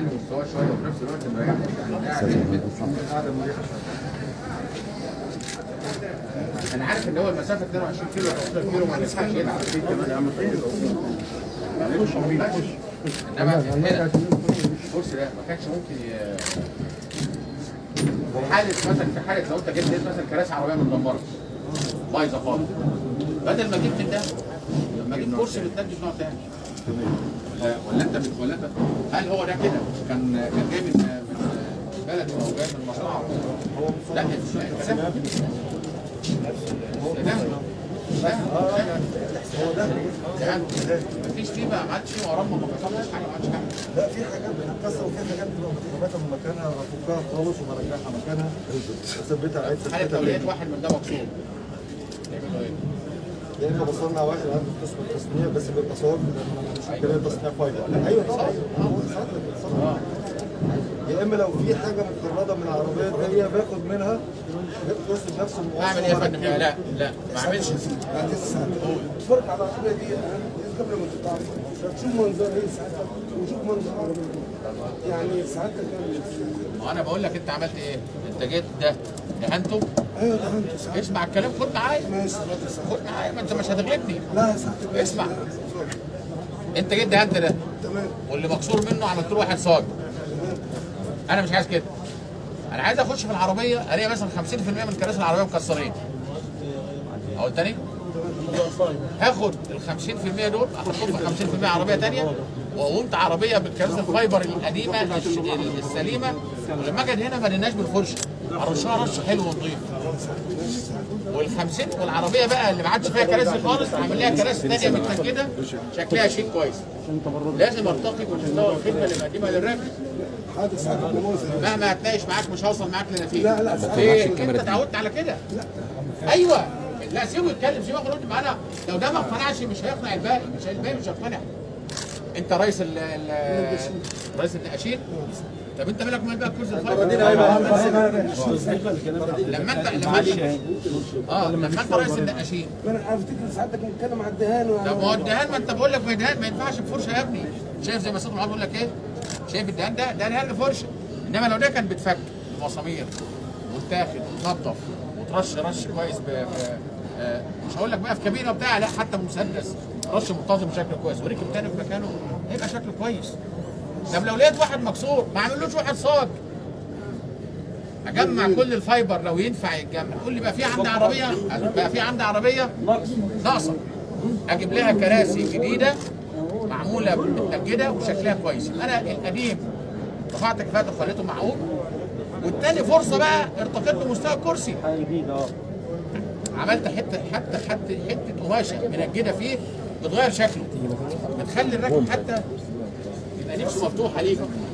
يعلي مستواه شويه وفي نفس الوقت مريحك يعني قاعد قاعده مريحه شويه انا عارف ان هو المسافه 22 كيلو او 12 كيلو ما ينفعش يلعب فيه كمان يا عم انما هنا الكرسي ده ما كانش ممكن ي... في حاله مثلا في حاله لو انت جبت مثلا كراسي عربيه متدمره بايظه خالص بدل ما جبت ده لما جبت كرسي بتنجز نوع تاني ولا ولا انت ولا انت هل هو ده كده كان كان جاي من من بلد او جاي من مصنع لا ده هو ده يعني مفيش فيه بقى ما عادش فيه ورم ما حصلش حاجه ما عادش حاجه لا في حاجات بتتكسر وفي حاجات بتبقى متثبته من مكانها افكها خالص وبرجعها مكانها اثبتها عيد في حاله ثبتها لو لقيت تاني. واحد من ده مكسور تعملوا ايه؟ يا اما بصنع واحد عنده قسم التصنيع بس بيبقى صور لان مش امكانيه تصنيع فايبر ايوه طبعا هو صح صح. يا اما لو في حاجه متخرجه من العربيه الثانيه باخد منها بقسم نفس المواصفه اعمل ايه يا فندم؟ لا لا لا ما اعملش اتفرج على العربيه دي قبل ما تتعرف تشوف منظر ايه ساعتها وشوف منظر العربيه يعني ساعتها كان ما انا بقول لك انت عملت ايه؟ انت جيت ده دهنته ايوه ده انت ساعتها اسمع الكلام خد معايا ماشي اتفضل ساعتها خد معايا ما انت مش هتغلبني لا ساعتها اسمع انت جيت دهنت ده تمام واللي مكسور منه عملت له واحد صاج انا مش عايز كده انا عايز اخش في العربيه الاقي مثلا 50% من كراسي العربيه مكسرين اقول تاني هاخد ال 50% دول احطهم في 50% عربيه ثانيه وقمت عربيه بالكراسي الفايبر القديمه الش- السليمه ولما اجي هنا ما لقيناش بالفرشه ارشها رش حلو ونظيف وال 50 والعربيه بقى اللي ما عادش فيها كراسي خالص اعمل لها كراسي ثانيه متنجده شكلها شيك كويس لازم ارتقي بمستوى الخدمه اللي بقدمها للراكب حادث ساعتها نموذج مهما هتناقش معاك مش هوصل معاك لنتيجه لا، لا، ما ليه؟ انت اتعودت على كده ايوه لا سيبه يتكلم سيبه ياخد معانا لو ده ما اقتنعش مش هيقنع الباقي مش الباقي مش هيقتنع انت رئيس ال ال رئيس النقاشين طب انت مالك مال بقى الكرسي الفايبر لما انت لما انت اه لما انت رئيس النقاشين انا افتكر ساعتها كان بيتكلم على الدهان وعلى- طب ما هو الدهان ما انت بقول لك ما الدهان ما ينفعش بفرشه يا ابني شايف زي ما سيد معاذ بيقول لك ايه شايف الدهان ده ده دهان فرشه انما لو ده كان بيتفك بمسامير وتاخد وتنضف وترش رش كويس ب... ب... آه، مش هقول لك بقى في كابينه بتاع لا حتى بمسدس رش منتظم بشكل كويس وركب تاني في مكانه هيبقى شكله كويس طب لو لقيت واحد مكسور ما اعملوش واحد صاج اجمع كل الفايبر لو ينفع يتجمع قول لي بقى في عندي عربيه بقى في عندي عربيه ناقصه اجيب لها كراسي جديده معموله متنجده وشكلها كويس انا القديم رفعت كفاءته وخليته معقول والتاني فرصه بقى ارتقيت بمستوى الكرسي عملت حته حتى حتى حته قماشه منجده فيه بتغير شكله بتخلي الراكب حتى يبقى نفسه مفتوحه ليك